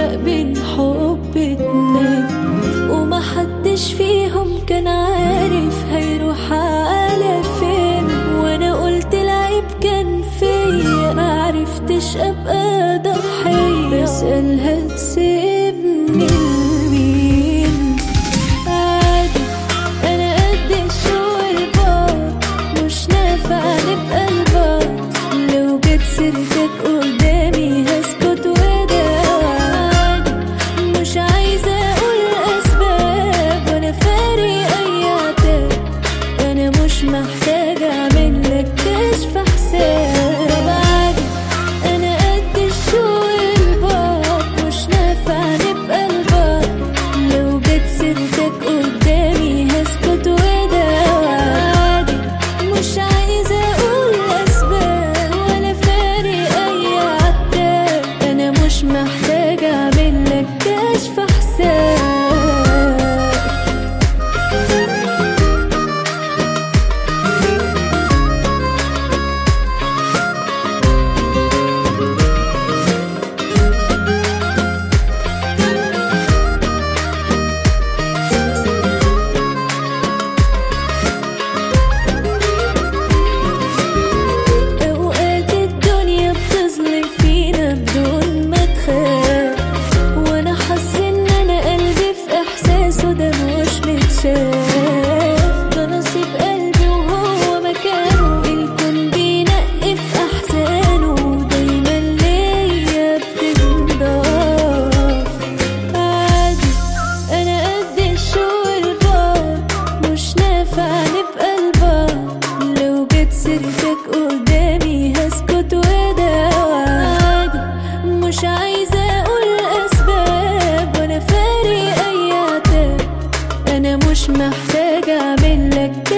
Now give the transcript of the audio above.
فرق بين حب اتنين ومحدش فيهم كان عارف هيروح على فين وانا قلت العيب كان فيا معرفتش ابقى ضحية بسألها تسيبني لمين عادي انا قد الشوق البار مش نافع نبقى البار لو جت سيرتك قدامي هسكت وده عادي مش عايزة اقول اسباب وانا فارق اي عتاب انا مش محتاجة اعمل لك كشف حساب طب عادي انا قد الشوق البار مش نافع نبقى البار لو جت سيرتك قدامي هسكت وده عادي مش عايزة اقول اسباب ولا فارق اي عتاب انا مش محتاجة اعمل لك كشف حساب أوقات الدنيا بتظلم فينا بدون ما تخاف وأنا حاسة إن أنا قلبي في إحساسه ده مش متشاف ده نصيب قلبي وهو مكانه الكون بينقي في أحزانه دايما ليا بتنضاف عادي أنا قد الشوق البار مش نافع نبقى البار لو جت سيرتك قدامي هسكت وده عادي مش عايزة أقول أسباب وأنا فارق أي عتاب أنا مش محتاجة أعمل لك